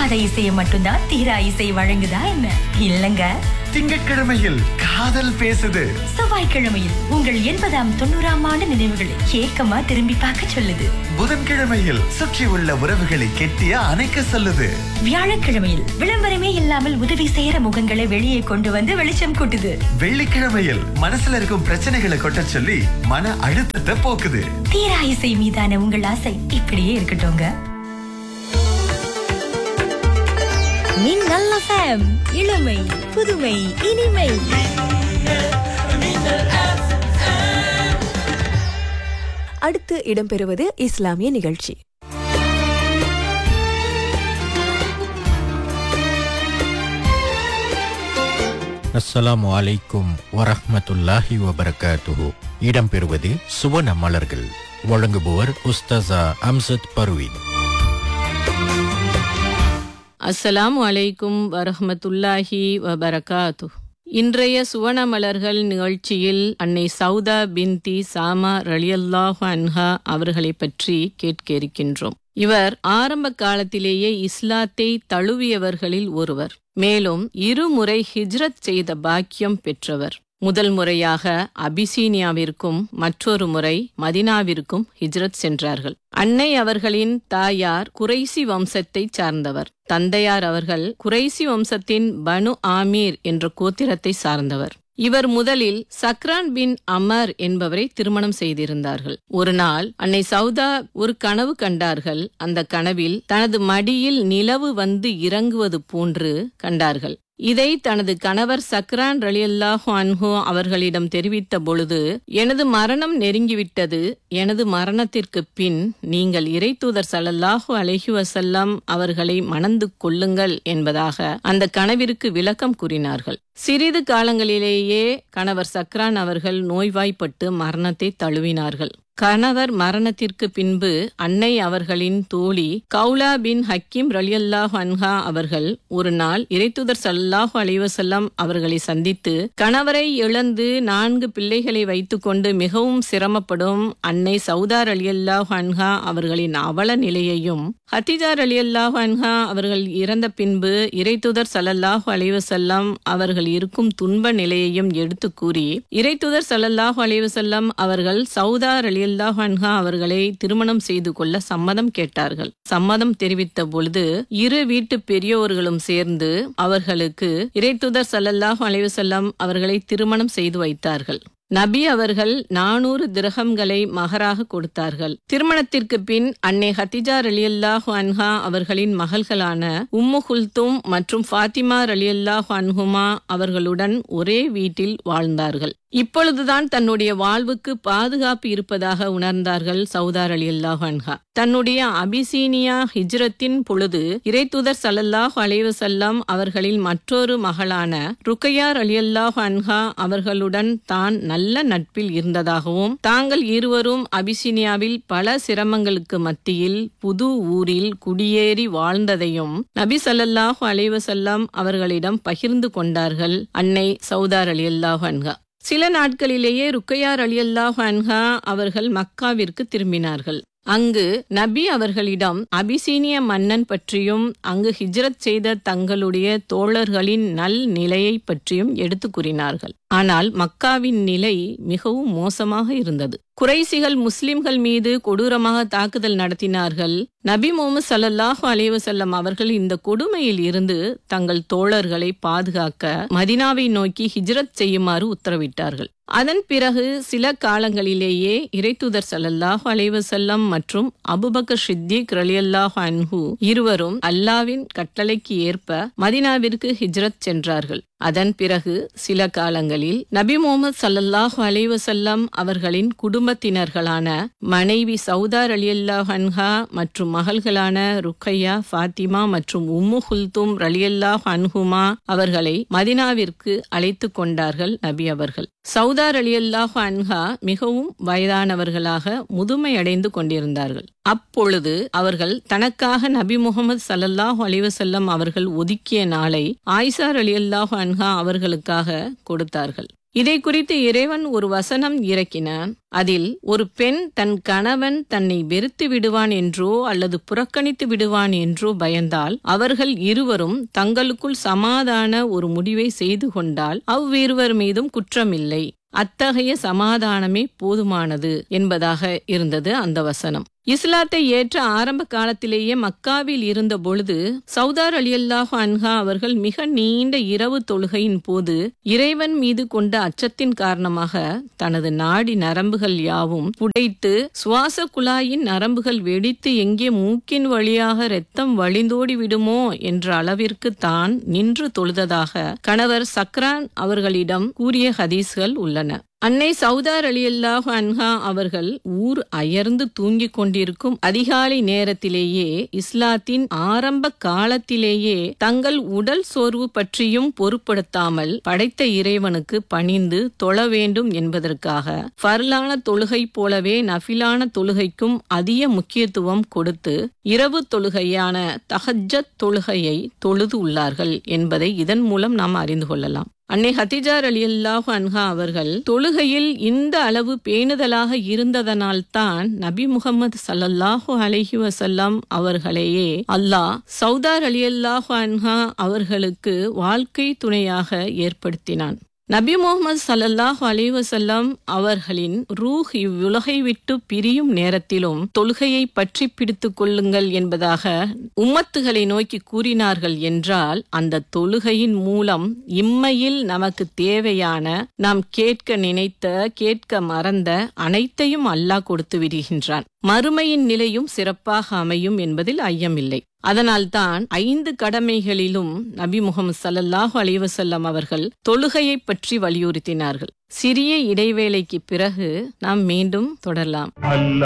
தீராத இசையை மட்டும்தான் தீரா இசை வழங்குதா என்ன இல்லங்க திங்கட்கிழமையில் காதல் பேசுது செவ்வாய்க்கிழமையில் உங்கள் எண்பதாம் தொண்ணூறாம் ஆண்டு நினைவுகளை ஏக்கமா திரும்பி பார்க்க சொல்லுது புதன்கிழமையில் சுற்றி உள்ள உறவுகளை கெட்டிய அணைக்க சொல்லுது வியாழக்கிழமையில் விளம்பரமே இல்லாமல் உதவி செய்யற முகங்களை வெளியே கொண்டு வந்து வெளிச்சம் கூட்டுது வெள்ளிக்கிழமையில் மனசுல இருக்கும் பிரச்சனைகளை கொட்ட சொல்லி மன அழுத்தத்தை போக்குது தீரா இசை மீதான உங்கள் ஆசை இப்படியே இருக்கட்டும்ங்க மின்னல் FM இளமை புதுமை இனிமை அடுத்து இடம்பெறுவது இஸ்லாமிய நிகழ்ச்சி அஸ்ஸலாமு அலைக்கும் வரஹ்மத்துல்லாஹி வபரகாத்துஹு இடம்பெறுவது சுவன மலர்கள் வழங்குபவர் உஸ்தாசா அம்சத் பர்வீன் அஸ்ஸலாமு அலைக்கும் வரஹ்மத்துல்லாஹி வபரகாத்து இன்றைய சுவன மலர்கள் நிகழ்ச்சியில் அன்னை சௌதா பின்தி சாமா ரலியல்லாஹு அன்ஹா அவர்களை பற்றி கேட்க இருக்கின்றோம் இவர் ஆரம்ப காலத்திலேயே இஸ்லாத்தை தழுவியவர்களில் ஒருவர் மேலும் இருமுறை ஹிஜ்ரத் செய்த பாக்கியம் பெற்றவர் முதல் முறையாக அபிசீனியாவிற்கும் மற்றொரு முறை மதினாவிற்கும் ஹிஜ்ரத் சென்றார்கள் அன்னை அவர்களின் தாயார் குறைசி வம்சத்தைச் சார்ந்தவர் தந்தையார் அவர்கள் குறைசி வம்சத்தின் பனு ஆமீர் என்ற கோத்திரத்தை சார்ந்தவர் இவர் முதலில் சக்ரான் பின் அமர் என்பவரை திருமணம் செய்திருந்தார்கள் ஒரு நாள் அன்னை சௌதா ஒரு கனவு கண்டார்கள் அந்த கனவில் தனது மடியில் நிலவு வந்து இறங்குவது போன்று கண்டார்கள் இதை தனது கணவர் சக்ரான் ரலியல்லாஹு அன்ஹு அவர்களிடம் தெரிவித்த பொழுது எனது மரணம் நெருங்கிவிட்டது எனது மரணத்திற்கு பின் நீங்கள் இறைத்தூதர் சல்லல்லாஹு அலைஹி வசல்லம் அவர்களை மணந்து கொள்ளுங்கள் என்பதாக அந்த கனவிற்கு விளக்கம் கூறினார்கள் சிறிது காலங்களிலேயே கணவர் சக்ரான் அவர்கள் நோய்வாய்ப்பட்டு மரணத்தை தழுவினார்கள் கணவர் மரணத்திற்கு பின்பு அன்னை அவர்களின் தோழி கவுலா பின் ஹக்கீம் ரலியல்லாஹு அன்ஹா அவர்கள் ஒரு நாள் இறைத்துதர் சல்லாஹு அலைவசல்லம் அவர்களை சந்தித்து கணவரை இழந்து நான்கு பிள்ளைகளை வைத்துக்கொண்டு மிகவும் சிரமப்படும் அன்னை சௌதார் அலியல்லாஹு அன்ஹா அவர்களின் அவல நிலையையும் ஹத்திஜார் அலியல்லாஹு அன்ஹா அவர்கள் இறந்த பின்பு இறைத்துதர் சல்லல்லாஹு அலைவசல்லம் அவர்கள் இருக்கும் துன்ப நிலையையும் எடுத்து கூறி இறைத்துதர் சல்லல்லாஹு அலைவசல்லம் அவர்கள் சௌதார் அலி ரலியல்லாஹு அன்ஹா அவர்களை திருமணம் செய்து கொள்ள சம்மதம் கேட்டார்கள் சம்மதம் தெரிவித்த பொழுது இரு வீட்டு பெரியோர்களும் சேர்ந்து அவர்களுக்கு இறைத்துதர் சல்லல்லாஹு அலைவசல்லம் அவர்களை திருமணம் செய்து வைத்தார்கள் நபி அவர்கள் நானூறு திரகங்களை மகராக கொடுத்தார்கள் திருமணத்திற்கு பின் அன்னை ஹத்திஜா ரலியல்லாஹு அன்ஹா அவர்களின் மகள்களான உம்மு குல்தும் மற்றும் ஃபாத்திமா ரலியல்லாஹு அன்ஹுமா அவர்களுடன் ஒரே வீட்டில் வாழ்ந்தார்கள் இப்பொழுதுதான் தன்னுடைய வாழ்வுக்கு பாதுகாப்பு இருப்பதாக உணர்ந்தார்கள் சௌதார் அலி அல்லாஹ் அன்ஹா தன்னுடைய அபிசீனியா ஹிஜ்ரத்தின் பொழுது இறைத்துதர் சல்லல்லாஹ் அலைவசல்லாம் அவர்களின் மற்றொரு மகளான ருக்கையார் அலி அல்லாஹ் அன்ஹா அவர்களுடன் தான் நல்ல நட்பில் இருந்ததாகவும் தாங்கள் இருவரும் அபிசீனியாவில் பல சிரமங்களுக்கு மத்தியில் புது ஊரில் குடியேறி வாழ்ந்ததையும் நபி சல்லல்லாஹு அலைவசல்லாம் அவர்களிடம் பகிர்ந்து கொண்டார்கள் அன்னை சௌதார் அலி அல்லாஹ் அன்ஹா சில நாட்களிலேயே ருக்கையார் அலி அல்லாஹ் அன்ஹா அவர்கள் மக்காவிற்கு திரும்பினார்கள் அங்கு நபி அவர்களிடம் அபிசீனிய மன்னன் பற்றியும் அங்கு ஹிஜ்ரத் செய்த தங்களுடைய தோழர்களின் நல் நிலையை பற்றியும் எடுத்து கூறினார்கள் ஆனால் மக்காவின் நிலை மிகவும் மோசமாக இருந்தது குறைசிகள் முஸ்லிம்கள் மீது கொடூரமாக தாக்குதல் நடத்தினார்கள் நபி முகமது சல்லல்லாஹு அலைவசல்லம் அவர்கள் இந்த கொடுமையில் இருந்து தங்கள் தோழர்களை பாதுகாக்க மதினாவை நோக்கி ஹிஜ்ரத் செய்யுமாறு உத்தரவிட்டார்கள் அதன் பிறகு சில காலங்களிலேயே இறைத்துதர் சல்லல்லாஹு அலைவசல்லம் மற்றும் அபுபக்கர் ஷித்திக் ரலியல்லாஹு அன்ஹு இருவரும் அல்லாவின் கட்டளைக்கு ஏற்ப மதினாவிற்கு ஹிஜ்ரத் சென்றார்கள் அதன் பிறகு சில காலங்களில் நபி முகமது சல்லல்லாஹு அலைவசல்லம் அவர்களின் குடும்பத்தினர்களான மனைவி சௌதார் அலியல்லாஹ் அன்ஹா மற்றும் மகள்களான ருக்கையா ஃபாத்திமா மற்றும் உம்மு குல்தும் ரலியல்லாஹ் அன்ஹுமா அவர்களை மதினாவிற்கு அழைத்து கொண்டார்கள் நபி அவர்கள் சௌதார் அலியல்லாஹு அன்ஹா மிகவும் வயதானவர்களாக முதுமையடைந்து கொண்டிருந்தார்கள் அப்பொழுது அவர்கள் தனக்காக நபி முகமது சல்லல்லாஹு அலிவசல்லம் அவர்கள் ஒதுக்கிய நாளை ஆயிசார் அலியல்லாஹு அன்ஹா அவர்களுக்காக கொடுத்தார்கள் இதை குறித்து இறைவன் ஒரு வசனம் இறக்கினான் அதில் ஒரு பெண் தன் கணவன் தன்னை வெறுத்து விடுவான் என்றோ அல்லது புறக்கணித்து விடுவான் என்றோ பயந்தால் அவர்கள் இருவரும் தங்களுக்குள் சமாதான ஒரு முடிவை செய்து கொண்டால் அவ்விருவர் மீதும் குற்றமில்லை அத்தகைய சமாதானமே போதுமானது என்பதாக இருந்தது அந்த வசனம் இஸ்லாத்தை ஏற்ற ஆரம்ப காலத்திலேயே மக்காவில் இருந்த பொழுது சௌதார் அலியல்லாஹு அன்ஹா அவர்கள் மிக நீண்ட இரவு தொழுகையின் போது இறைவன் மீது கொண்ட அச்சத்தின் காரணமாக தனது நாடி நரம்புகள் யாவும் புடைத்து சுவாச குழாயின் நரம்புகள் வெடித்து எங்கே மூக்கின் வழியாக இரத்தம் வழிந்தோடி விடுமோ என்ற அளவிற்கு தான் நின்று தொழுததாக கணவர் சக்ரான் அவர்களிடம் கூறிய ஹதீஸ்கள் உள்ளன அன்னை சௌதார் அலியல்லாஹு அன்ஹா அவர்கள் ஊர் அயர்ந்து தூங்கிக் கொண்டிருக்கும் அதிகாலை நேரத்திலேயே இஸ்லாத்தின் ஆரம்ப காலத்திலேயே தங்கள் உடல் சோர்வு பற்றியும் பொருட்படுத்தாமல் படைத்த இறைவனுக்கு பணிந்து தொழ வேண்டும் என்பதற்காக ஃபர்லான தொழுகை போலவே நஃபிலான தொழுகைக்கும் அதிக முக்கியத்துவம் கொடுத்து இரவு தொழுகையான தஹஜத் தொழுகையை தொழுது உள்ளார்கள் என்பதை இதன் மூலம் நாம் அறிந்து கொள்ளலாம் அன்னை ஹத்திஜார் அலி அல்லாஹு அன்ஹா அவர்கள் தொழுகையில் இந்த அளவு பேணுதலாக இருந்ததனால்தான் நபி முகமது சல்லல்லாஹு அலைஹி வசல்லம் அவர்களையே அல்லாஹ் சௌதார் அலி அல்லாஹு அன்ஹா அவர்களுக்கு வாழ்க்கை துணையாக ஏற்படுத்தினான் நபி முகமது சல்லல்லாஹு அலைஹி வஸல்லம் அவர்களின் ரூஹ் இவ்வுலகை விட்டு பிரியும் நேரத்திலும் தொழுகையை பற்றி பிடித்துக் கொள்ளுங்கள் என்பதாக உம்மத்துகளை நோக்கி கூறினார்கள் என்றால் அந்த தொழுகையின் மூலம் இம்மையில் நமக்கு தேவையான நாம் கேட்க நினைத்த கேட்க மறந்த அனைத்தையும் அல்லாஹ் கொடுத்து விடுகின்றான் மறுமையின் நிலையும் சிறப்பாக அமையும் என்பதில் ஐயமில்லை அதனால்தான் ஐந்து கடமைகளிலும் நபி முகமது சல்லல்லாஹு அலைவசல்லம் அவர்கள் தொழுகையை பற்றி வலியுறுத்தினார்கள் சிறிய இடைவேளைக்கு பிறகு நாம் மீண்டும் தொடரலாம் அல்ல